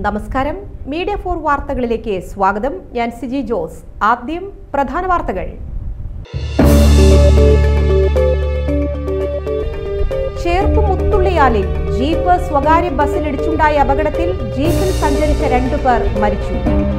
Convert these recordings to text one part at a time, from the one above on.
നമസ്കാരം media for വാർത്തകളിലേക്ക് സ്വാഗതം ഞാൻ സിജി ജോസ് ആദ്യം പ്രധാന വാർത്തകൾ ചേർപ്പ് മുത്തുള്ളിയാലിൽ ജീപ്പ് സ്വകാര്യ ബസ്സിലിടിച്ചുണ്ടായ അപകടത്തിൽ ജീപ്പിൽ സഞ്ചരിച്ച രണ്ടുപേർ മരിച്ചു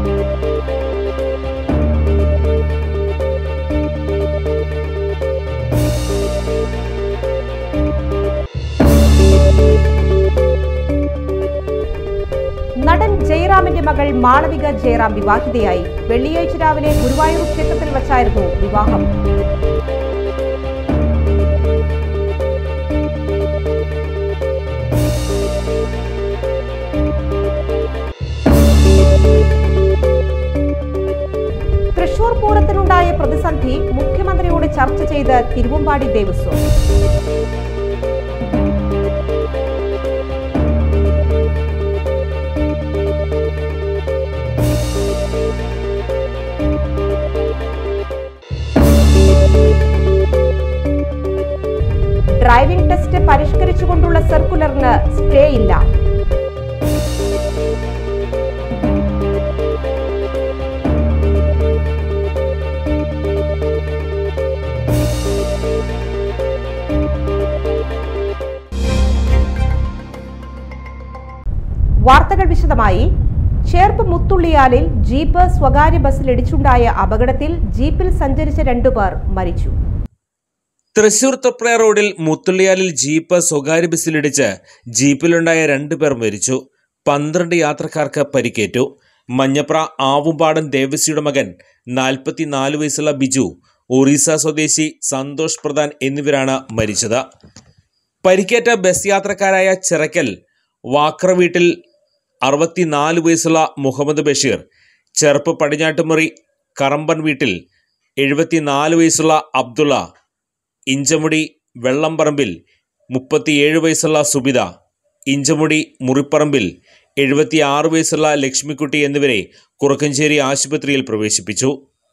നടൻ ജയറാമിന്റെ മകൾ മാളവിക ജയറാം വിവാഹിതയായി വെള്ളിയാഴ്ച രാവിലെ ഗുരുവായൂർ ക്ഷേത്രത്തിൽ വച്ചായിരുന്നു വിവാഹം തൃശൂർ പൂരത്തിനുണ്ടായ പ്രതിസന്ധി മുഖ്യമന്ത്രിയോട് ചർച്ച ചെയ്ത് തിരുവമ്പാടി ദേവസ്വം ഡ്രൈവിംഗ് ടെസ്റ്റ് പരിഷ്കരിച്ചുകൊണ്ടുള്ള സർക്കുലറിന് സ്റ്റേ ഇല്ല വാർത്തകൾ വിശദമായി ചേർപ്പ് മുത്തുള്ളിയാലിൽ ജീപ്പ് സ്വകാര്യ ബസ്സിൽ ഇടിച്ചുണ്ടായ അപകടത്തിൽ ജീപ്പിൽ സഞ്ചരിച്ച രണ്ടുപേർ മരിച്ചു തൃശൂർ തൊപ്ര റോഡിൽ മുത്തുള്ളിയാലിൽ ജീപ്പ് സ്വകാര്യ ബസ്സിലിടിച്ച് ജീപ്പിലുണ്ടായ രണ്ടുപേർ മരിച്ചു പന്ത്രണ്ട് യാത്രക്കാർക്ക് പരിക്കേറ്റു മഞ്ഞപ്ര ആവുംപാടൻ ദേവസിയുടെ മകൻ നാൽപ്പത്തിനാല് വയസ്സുള്ള ബിജു ഒറീസ സ്വദേശി സന്തോഷ് പ്രധാൻ എന്നിവരാണ് മരിച്ചത് പരിക്കേറ്റ ബസ് യാത്രക്കാരായ ചിറക്കൽ വാക്ര വീട്ടിൽ അറുപത്തിനാല് വയസ്സുള്ള മുഹമ്മദ് ബഷീർ ചെറുപ്പ് പടിഞ്ഞാട്ടുമുറി കറമ്പൻ വീട്ടിൽ എഴുപത്തിനാല് വയസ്സുള്ള അബ്ദുള്ള ഇഞ്ചമുടി വെള്ളംപറമ്പിൽ മുപ്പത്തിയേഴ് വയസ്സുള്ള സുബിത ഇഞ്ചമുടി മുറിപ്പറമ്പിൽ എഴുപത്തിയാറ് വയസ്സുള്ള ലക്ഷ്മിക്കുട്ടി എന്നിവരെ കുറുക്കഞ്ചേരി ആശുപത്രിയിൽ പ്രവേശിപ്പിച്ചു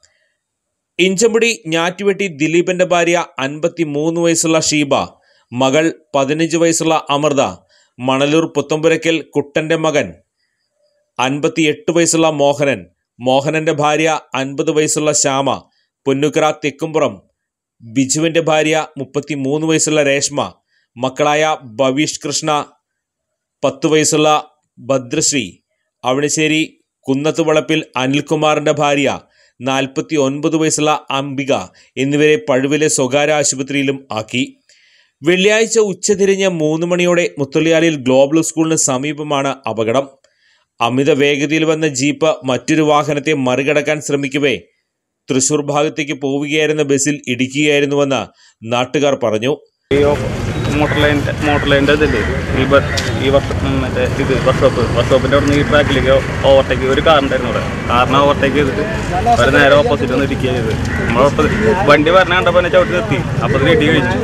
ഇഞ്ചമുടി ഞാറ്റുവെട്ടി ദിലീപന്റെ ഭാര്യ അൻപത്തി മൂന്ന് വയസ്സുള്ള ഷീബ മകൾ പതിനഞ്ച് വയസ്സുള്ള അമൃത മണലൂർ പുത്തമ്പുരയ്ക്കൽ കുട്ടന്റെ മകൻ അൻപത്തിയെട്ട് വയസ്സുള്ള മോഹനൻ മോഹനന്റെ ഭാര്യ അൻപത് വയസ്സുള്ള ശ്യാമ പൊന്നുക്കര തെക്കുംപുറം ബിജുവിന്റെ ഭാര്യ മുപ്പത്തിമൂന്ന് വയസ്സുള്ള രേഷ്മ മക്കളായ ഭവീഷ് കൃഷ്ണ പത്ത് വയസ്സുള്ള ഭദ്രശ്രീ അവണിശ്ശേരി കുന്നത്തുവളപ്പിൽ അനിൽകുമാറിന്റെ ഭാര്യ നാൽപ്പത്തി ഒൻപത് വയസ്സുള്ള അംബിക എന്നിവരെ പഴുവിലെ സ്വകാര്യ ആശുപത്രിയിലും ആക്കി വെള്ളിയാഴ്ച ഉച്ചതിരിഞ്ഞ് മൂന്ന് മണിയോടെ മുത്തലിയാലിൽ ഗ്ലോബൽ സ്കൂളിന് സമീപമാണ് അപകടം അമിത വേഗതയിൽ വന്ന ജീപ്പ് മറ്റൊരു വാഹനത്തെ മറികടക്കാൻ ശ്രമിക്കവേ തൃശൂർ ഭാഗത്തേക്ക് പോവുകയായിരുന്ന ബസ്സിൽ ഇടിക്കുകയായിരുന്നുവെന്ന് നാട്ടുകാർ പറഞ്ഞു ഈ മോട്ടോർ ലൈനിൻ്റെ മോട്ടോർ ലൈനിൻ്റെ ഇതില്ലേ ഈ ബസ് ഈ ബസ് മറ്റേ ഇത് ബസ് സ്റ്റോപ്പ് ബസ് സ്റ്റോപ്പിൻ്റെ അവിടെ നിന്ന് ഈ ട്രാക്കിലേക്ക് ഓവർടേക്ക് ഒരു കാറുണ്ടായിരുന്നു അവിടെ കാറിനെ ഓവർടേക്ക് ചെയ്തിട്ട് അവർ നേരെ ഓപ്പോസിറ്റ് ഒന്ന് ഇടിക്കുക ചെയ്ത് നമ്മളൊപ്പം വണ്ടി പറഞ്ഞ കണ്ടപ്പോൾ എന്നെ ചവിട്ടി നിർത്തി അപ്പോൾ അതിന് ഇടി കഴിച്ചു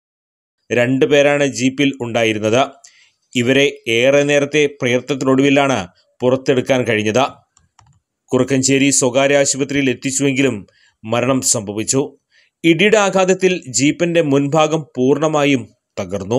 രണ്ടു പേരാണ് ജീപ്പിൽ ഉണ്ടായിരുന്നത് ഇവരെ ഏറെ നേരത്തെ പ്രയത്നത്തിനൊടുവിലാണ് പുറത്തെടുക്കാൻ കഴിഞ്ഞത് കുറുക്കഞ്ചേരി സ്വകാര്യ ആശുപത്രിയിൽ എത്തിച്ചുവെങ്കിലും മരണം സംഭവിച്ചു ഇടിയുടെ ആഘാതത്തിൽ ജീപ്പിന്റെ മുൻഭാഗം പൂർണ്ണമായും തകർന്നു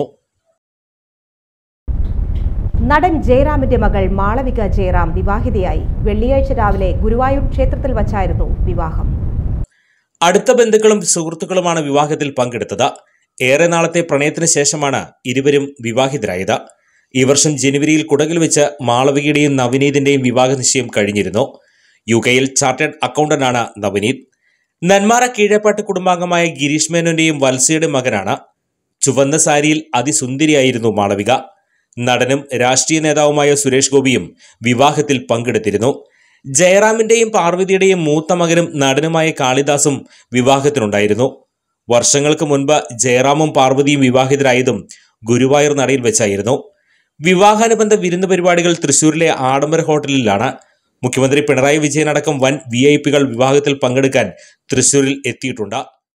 നടൻ ജയറാമിന്റെ മകൾ മാളവിക ജയറാം വിവാഹിതയായി വെള്ളിയാഴ്ച രാവിലെ ഗുരുവായൂർ ക്ഷേത്രത്തിൽ വച്ചായിരുന്നു വിവാഹം അടുത്ത ബന്ധുക്കളും സുഹൃത്തുക്കളുമാണ് വിവാഹത്തിൽ പങ്കെടുത്തത് ഏറെ നാളത്തെ പ്രണയത്തിന് ശേഷമാണ് ഇരുവരും വിവാഹിതരായത് ഈ വർഷം ജനുവരിയിൽ കുടകിൽ വെച്ച് മാളവികയുടെയും നവനീതിന്റെയും വിവാഹ നിശ്ചയം കഴിഞ്ഞിരുന്നു യു കെയിൽ ചാർട്ടേഡ് അക്കൗണ്ടന്റാണ് നവനീത് നെന്മാറ കീഴപ്പാട്ട് കുടുംബാംഗമായ ഗിരീഷ് മേനോന്റെയും വത്സയുടെ മകനാണ് ചുവന്ന സാരിയിൽ അതിസുന്ദരിയായിരുന്നു മാളവിക നടനും രാഷ്ട്രീയ നേതാവുമായ സുരേഷ് ഗോപിയും വിവാഹത്തിൽ പങ്കെടുത്തിരുന്നു ജയറാമിന്റെയും പാർവതിയുടെയും മൂത്ത മകനും നടനുമായ കാളിദാസും വിവാഹത്തിനുണ്ടായിരുന്നു വർഷങ്ങൾക്ക് മുൻപ് ജയറാമും പാർവതിയും വിവാഹിതരായതും ഗുരുവായൂർ നടയിൽ വെച്ചായിരുന്നു വിവാഹാനുബന്ധ വിരുന്ന് പരിപാടികൾ തൃശൂരിലെ ആഡംബര ഹോട്ടലിലാണ് മുഖ്യമന്ത്രി പിണറായി വിജയൻ അടക്കം വൻ വി ഐ പികൾ വിവാഹത്തിൽ പങ്കെടുക്കാൻ തൃശൂരിൽ എത്തിയിട്ടുണ്ട്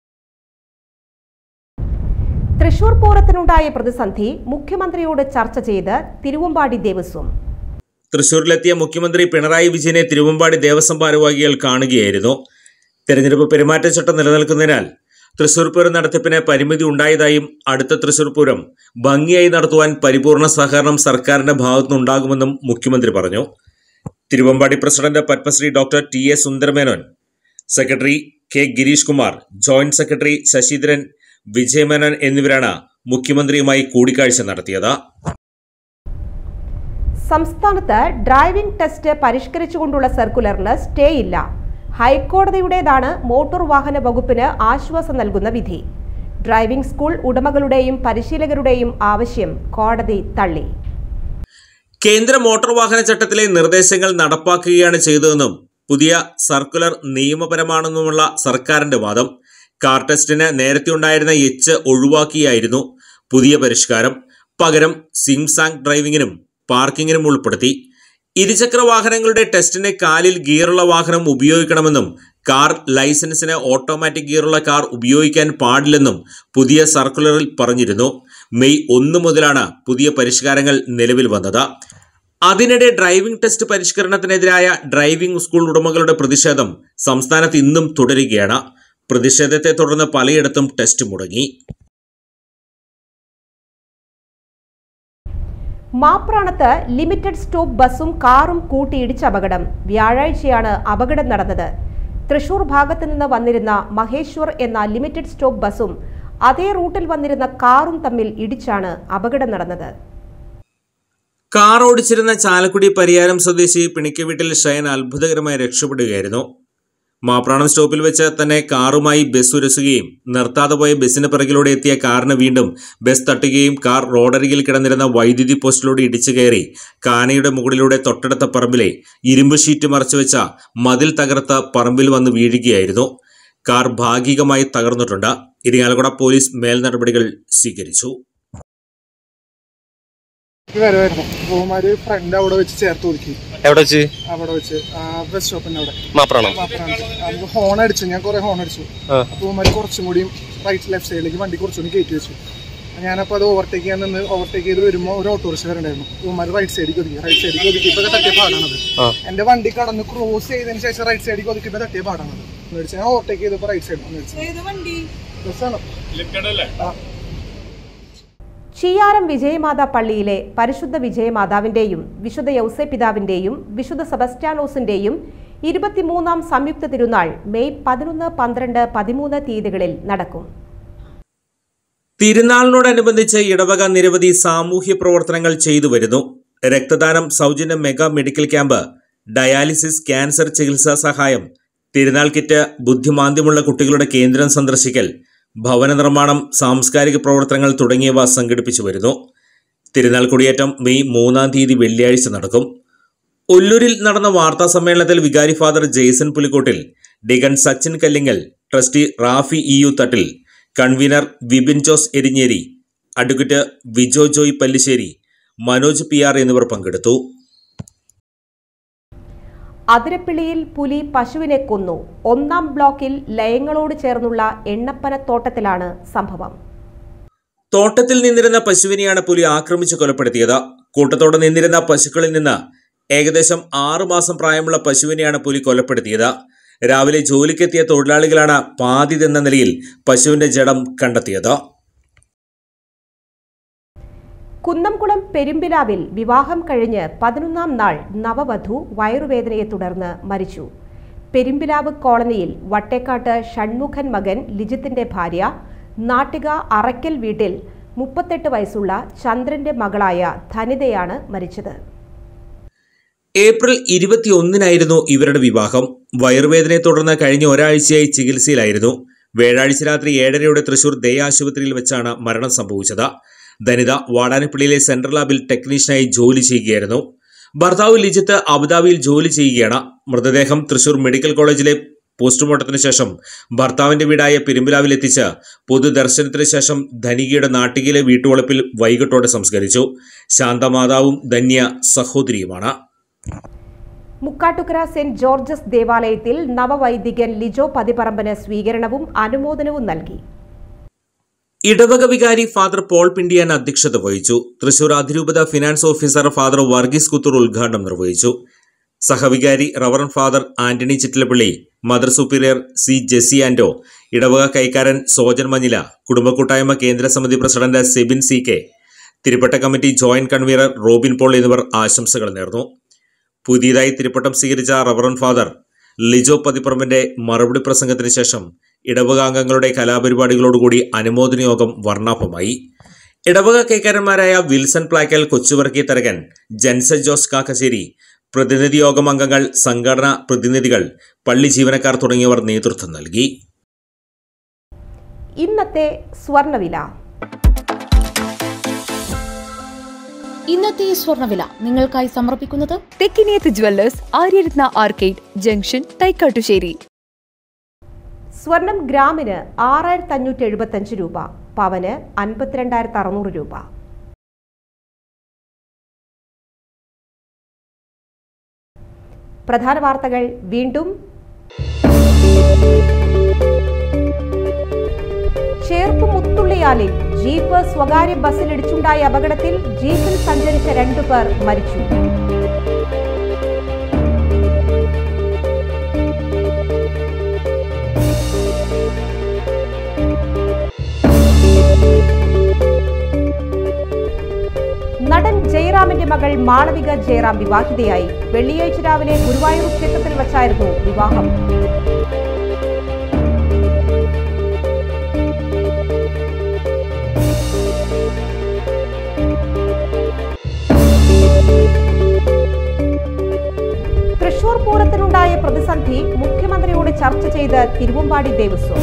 തൃശൂർ പൂരത്തിനുണ്ടായ പ്രതിസന്ധി മുഖ്യമന്ത്രിയോട് ചർച്ച ചെയ്ത് തിരുവമ്പാടി ദേവസ്വം തൃശൂരിലെത്തിയ മുഖ്യമന്ത്രി പിണറായി വിജയനെ തിരുവമ്പാടി ദേവസ്വം ഭാരവാഹികൾ കാണുകയായിരുന്നു തെരഞ്ഞെടുപ്പ് പെരുമാറ്റച്ചട്ടം നിലനിൽക്കുന്നതിനാൽ തൃശൂർ പൂരം നടത്തിപ്പിന് പരിമിതി ഉണ്ടായതായും അടുത്ത തൃശൂർ പൂരം ഭംഗിയായി നടത്തുവാൻ പരിപൂർണ സഹകരണം സർക്കാരിന്റെ ഭാഗത്തുനിന്നുണ്ടാകുമെന്നും മുഖ്യമന്ത്രി പറഞ്ഞു Thiruvambady president Padmashri doctor T A Sundara Menon secretary K Girish Kumar joint secretary Sasidharan Vijaya Menon എന്നിവരാണ് മുഖ്യമന്ത്രിയുമായി കൂടിക്കാഴ്ച നടത്തിയത് സംസ്ഥാനത്ത് ഡ്രൈവിംഗ് ടെസ്റ്റ് പരിഷ്കരിച്ചുകൊണ്ടുള്ള സർക്കുലറിന് സ്റ്റേ ഇല്ല ഹൈക്കോടതിയുടേതാണ് മോട്ടോർ വാഹന വകുപ്പിന് ആശ്വാസം നൽകുന്ന വിധി ഡ്രൈവിംഗ് സ്കൂൾ ഉടമകളുടെയും പരിശീലകരുടെയും ആവശ്യം കോടതി തള്ളി കേന്ദ്ര മോട്ടോർ വാഹന ചട്ടത്തിലെ നിർദ്ദേശങ്ങൾ നടപ്പാക്കുകയാണ് ചെയ്തതെന്നും പുതിയ സർക്കുലർ നിയമപരമാണെന്നുമുള്ള സർക്കാരിന്റെ വാദം കാർ ടെസ്റ്റിന് നേരത്തെ ഉണ്ടായിരുന്ന എച്ച് ഒഴിവാക്കിയായിരുന്നു പുതിയ പരിഷ്കാരം പകരം സിംസാങ് ഡ്രൈവിംഗിനും പാർക്കിങ്ങിനും ഉൾപ്പെടുത്തി ഇരുചക്ര വാഹനങ്ങളുടെ ടെസ്റ്റിന് കാലിൽ ഗിയറുള്ള വാഹനം ഉപയോഗിക്കണമെന്നും കാർ ലൈസൻസിന് ഓട്ടോമാറ്റിക് ഗിയറുള്ള കാർ ഉപയോഗിക്കാൻ പാടില്ലെന്നും പുതിയ സർക്കുലറിൽ പറഞ്ഞിരുന്നു മെയ് ഒന്ന് മുതലാണ് പുതിയ പരിഷ്കാരങ്ങൾ നിലവിൽ വന്നത് അതിനിടെ ഡ്രൈവിംഗ് ടെസ്റ്റ് പരിഷ്കരണത്തിനെതിരായ ഡ്രൈവിംഗ് സ്കൂൾ ഉടമകളുടെ പ്രതിഷേധം സംസ്ഥാനത്ത് ഇന്നും തുടരുകയാണ് പ്രതിഷേധത്തെ തുടർന്ന് പലയിടത്തും ടെസ്റ്റ് മുടങ്ങി മാപ്രാണത്ത് ലിമിറ്റഡ് സ്റ്റോപ്പ് ബസ്സും കാറും കൂട്ടിയിടിച്ച അപകടം വ്യാഴാഴ്ചയാണ് അപകടം നടന്നത് തൃശൂർ ഭാഗത്ത് നിന്ന് വന്നിരുന്ന മഹേശ്വർ എന്ന ലിമിറ്റഡ് സ്റ്റോപ്പ് ബസ്സും അതേ റൂട്ടിൽ വന്നിരുന്ന കാറും തമ്മിൽ ഇടിച്ചാണ് അപകടം നടന്നത് കാർ ഓടിച്ചിരുന്ന ചാലക്കുടി പരിയാരം സ്വദേശി പിണിക്കവീട്ടിൽ ഷയൻ അത്ഭുതകരമായി രക്ഷപ്പെടുകയായിരുന്നു മാപ്രാണം സ്റ്റോപ്പിൽ വെച്ച് തന്നെ കാറുമായി ബസ് ഉരസുകയും നിർത്താതെ പോയ ബസ്സിന് പിറകിലൂടെ എത്തിയ കാറിന് വീണ്ടും ബസ് തട്ടുകയും കാർ റോഡരികിൽ കിടന്നിരുന്ന വൈദ്യുതി പോസ്റ്റിലൂടെ ഇടിച്ചു കയറി കാനയുടെ മുകളിലൂടെ തൊട്ടടുത്ത പറമ്പിലെ ഇരുമ്പ് ഷീറ്റ് മറച്ചുവെച്ച മതിൽ തകർത്ത് പറമ്പിൽ വന്ന് വീഴുകയായിരുന്നു കാർ ഭാഗികമായി തകർന്നിട്ടുണ്ട് ഇരിങ്ങാലക്കുട പോലീസ് മേൽ നടപടികൾ സ്വീകരിച്ചു വരുമായിരുന്നു ബഹുമാര് ഫ്രണ്ട് അവിടെ വെച്ച് ചേർത്ത് ഒതുക്കി എവിടെ വെച്ച് അവിടെ വെച്ച് ആ ബസ് സ്റ്റോപ്പിന്റെ അവിടെ മാപ്രാണോ മാപ്പറാണ് നമുക്ക് ഹോൺ അടിച്ചു ഞാൻ കുറെ ഹോൺ അടിച്ചു ആ. അപ്പൊ ബഹുമാര് കുറച്ചും കൂടിയും റൈറ്റ് ലെഫ്റ്റ് സൈഡിലേക്ക് വണ്ടി കുറച്ചും കൂടി കയറ്റി വെച്ചു ഞാനപ്പോൾ അത് ഓവർടേക്ക് ചെയ്യാൻ നിന്ന് ഓവർടേക്ക് ചെയ്ത് വരുമ്പോൾ ഒരു ഓട്ടോറിക്ഷ വരണ്ടായിരുന്നു ബഹുമാര് റൈറ്റ് സൈഡിലേക്ക് ഒതുക്കി റൈറ്റ് സൈഡിലേക്ക് ഒതുക്കി ഇപ്പൊ തട്ടിയ പാടാണത് ആ. എന്റെ വണ്ടി കടന്ന് ക്രോസ് ചെയ്തതിന് ശേഷം റൈറ്റ് സൈഡിലേക്ക് ഒതുക്കിയപ്പോ തട്ടിയ പാടാണത് എന്ന് വെച്ചാൽ ഞാൻ ഓവർടേക്ക് ചെയ്തപ്പോൾ റൈറ്റ് സൈഡ് ബസ്സാണ് ആ ചിയാരം വിജയമാത പള്ളിയിലെ പരിശുദ്ധ വിജയമാതാവിന്റെയും വിശുദ്ധ യൗസെ പിതാവിന്റെയും വിശുദ്ധ സെബസ്റ്റ്യാനോസിന്റെയും ഇരുപത്തിമൂന്നാം സംയുക്ത തിരുനാൾ മെയ് പതിനൊന്ന് പന്ത്രണ്ട് പതിമൂന്ന് തീയതികളിൽ നടക്കും തിരുനാളിനോടനുബന്ധിച്ച് ഇടവക നിരവധി സാമൂഹ്യ പ്രവർത്തനങ്ങൾ ചെയ്തു വരുന്നു രക്തദാനം സൗജന്യ mega medical camp dialysis cancer ചികിത്സാ സഹായം തിരുനാൾ കിറ്റ് ബുദ്ധിമാന്ദ്യമുള്ള കുട്ടികളുടെ കേന്ദ്രം സന്ദർശിക്കൽ ഭവന നിർമ്മാണം സാംസ്കാരിക പ്രവർത്തനങ്ങൾ തുടങ്ങിയവ സംഘടിപ്പിച്ചു വരുന്നു തിരുനാൾ കൊടിയേറ്റം മെയ് മൂന്നാം തീയതി വെള്ളിയാഴ്ച നടക്കും ഒല്ലൂരിൽ നടന്ന വാർത്താ സമ്മേളനത്തിൽ വികാരി father Jaison Pulikottil deacon Sachin Kallingal trustee Rafi E U Thattil convener Vipin Jose Erinjeri advocate Vijo Joy Pallissery Manoj P R എന്നിവർ പങ്കെടുത്തു അതിരപ്പിള്ളിയിൽ പുലി പശുവിനെ കൊന്നു ഒന്നാം ബ്ലോക്കിൽ ലയങ്ങളോട് ചേർന്നുള്ള എണ്ണപ്പനത്തോട്ടത്തിലാണ് സംഭവം തോട്ടത്തിൽ നിന്നിരുന്ന പശുവിനെയാണ് പുലി ആക്രമിച്ച് കൊലപ്പെടുത്തിയത് കൂട്ടത്തോടെ നിന്നിരുന്ന പശുക്കളിൽ നിന്ന് ഏകദേശം ആറു മാസം പ്രായമുള്ള പശുവിനെയാണ് പുലി കൊലപ്പെടുത്തിയത് രാവിലെ ജോലിക്കെത്തിയ തൊഴിലാളികളാണ് പാതി എന്ന നിലയിൽ പശുവിന്റെ ജഡം കണ്ടെത്തിയത് കുന്നംകുളം പെരുമ്പിലാവിൽ വിവാഹം കഴിഞ്ഞ് പതിനൊന്നാം നാൾ നവവധു വയറുവേദനയെ തുടർന്ന് മരിച്ചു പെരുമ്പിലാവ് കോളനിയിൽ വട്ടേക്കാട്ട് ഷൺമുഖൻ മകൻ ലിജിത്തിന്റെ ഭാര്യ നാട്ടിക അറയ്ക്കൽ വീട്ടിൽ മുപ്പത്തെട്ട് വയസ്സുള്ള ചന്ദ്രന്റെ മകളായ ധനിതയാണ് മരിച്ചത് ഏപ്രിൽ ഇരുപത്തിയൊന്നിനായിരുന്നു ഇവരുടെ വിവാഹം വയറുവേദനയെ തുടർന്ന് കഴിഞ്ഞ ഒരാഴ്ചയായി ചികിത്സയിലായിരുന്നു വ്യാഴാഴ്ച രാത്രി ഏഴരയോടെ തൃശൂർ ദയ ആശുപത്രിയിൽ വെച്ചാണ് മരണം സംഭവിച്ചത് ധനിത വാടാനപ്പള്ളിയിലെ സെൻട്രൽ ലാബിൽ ടെക്നീഷ്യനായി ജോലി ചെയ്യുകയായിരുന്നു ഭർത്താവ് ലിജിത്ത് അബുദാബിയിൽ ജോലി ചെയ്യുകയാണ് മൃതദേഹം തൃശൂർ മെഡിക്കൽ കോളേജിലെ പോസ്റ്റ്മോർട്ടത്തിന് ശേഷം ഭർത്താവിന്റെ വീടായ പെരുമ്പിലാവിൽ എത്തിച്ച് പൊതുദർശനത്തിന് ശേഷം ധനികയുടെ നാട്ടികയിലെ വീട്ടുവളപ്പിൽ വൈകിട്ടോടെ സംസ്കരിച്ചു ശാന്തമാതാവും ധന്യ സഹോദരിയുമാണ് മുക്കാട്ടുകര സെന്റ് ജോർജസ് ദേവാലയത്തിൽ നവവൈദികൻ ലിജോ പതിപറമ്പന് സ്വീകരണവും അനുമോദനവും നൽകി ഇടവക വികാരി ഫാദർ പോൾ പിണ്ടിയാൻ അധ്യക്ഷത വഹിച്ചു തൃശൂർ അതിരൂപത finance officer father Varghese Kuthur ഉദ്ഘാടനം നിർവഹിച്ചു സഹവികാരി reverend father Antony Chittilappilly mother superior C Jessy Ando ഇടവക കൈക്കാരൻ സോജൻ മഞ്ഞില കുടുംബക്കൂട്ടായ്മ കേന്ദ്ര സമിതി പ്രസിഡന്റ് സെബിൻ സി കെ തിരുപ്പട്ട committee joint convener Robin Paul എന്നിവർ ആശംസകൾ നേർന്നു പുതിയതായി തിരുപ്പട്ടം സ്വീകരിച്ച റവറൻ ഫാദർ ലിജോ പതിപ്പറമ്പിന്റെ മറുപടി പ്രസംഗത്തിന് ശേഷം ഇടവകാംഗങ്ങളുടെ കലാപരിപാടികളോടുകൂടി അനുമോദന യോഗം വർണ്ണാഭമായി ഇടവക കൈക്കാരന്മാരായ വിൽസൺ പ്ലാക്കൽ കൊച്ചുവർക്കി തരകൻ ജൻസൻ ജോസ് കാക്കശ്ശേരി പ്രതിനിധി യോഗം അംഗങ്ങൾ സംഘടനാ പ്രതിനിധികൾ പള്ളി ജീവനക്കാർ തുടങ്ങിയവർ നേതൃത്വം നൽകി ഇന്നത്തെ സ്വർണ്ണവില ഇന്നത്തെ സ്വർണ്ണവില നിങ്ങൾക്കായി സമർപ്പിക്കുന്നത് Thekkiniyath jewellers Aryaratna arcade junction Thaikkattussery സ്വർണം ഗ്രാമിന് ആറായിരത്തി അഞ്ഞൂറ്റി എഴുപത്തഞ്ച് രൂപ പവന് അൻപത്തിരണ്ടായിരത്തി അറുന്നൂറ് രൂപ പ്രധാന വാർത്തകൾ വീണ്ടും ചേർപ്പ് മുത്തുള്ളിയാലിൽ ജീപ്പ് സ്വകാര്യ ബസ്സിലിടിച്ചുണ്ടായ അപകടത്തിൽ ജീപ്പിൽ സഞ്ചരിച്ച രണ്ടുപേർ മരിച്ചു നടൻ ജയറാമിന്റെ മകൾ മാളവിക ജയറാം വിവാഹിതയായി വെള്ളിയാഴ്ച രാവിലെ ഗുരുവായൂർ ക്ഷേത്രത്തിൽ വച്ചായിരുന്നു വിവാഹം തൃശൂർ പൂരത്തിനുണ്ടായ പ്രതിസന്ധി മുഖ്യമന്ത്രിയോട് ചർച്ച ചെയ്ത് തിരുവമ്പാടി ദേവസ്വം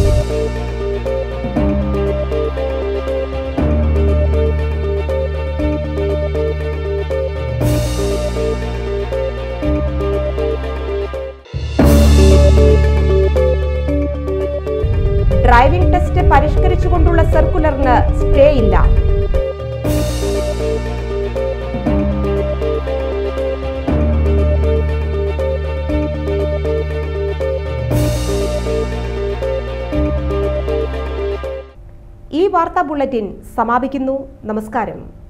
ഡ്രൈവിംഗ് ടെസ്റ്റ് പരിഷ്കരിച്ചുകൊണ്ടുള്ള സർക്കുലറിന് സ്റ്റേ ഇല്ല ഈ വാർത്താ ബുള്ളറ്റിൻ സമാപിക്കുന്നു നമസ്കാരം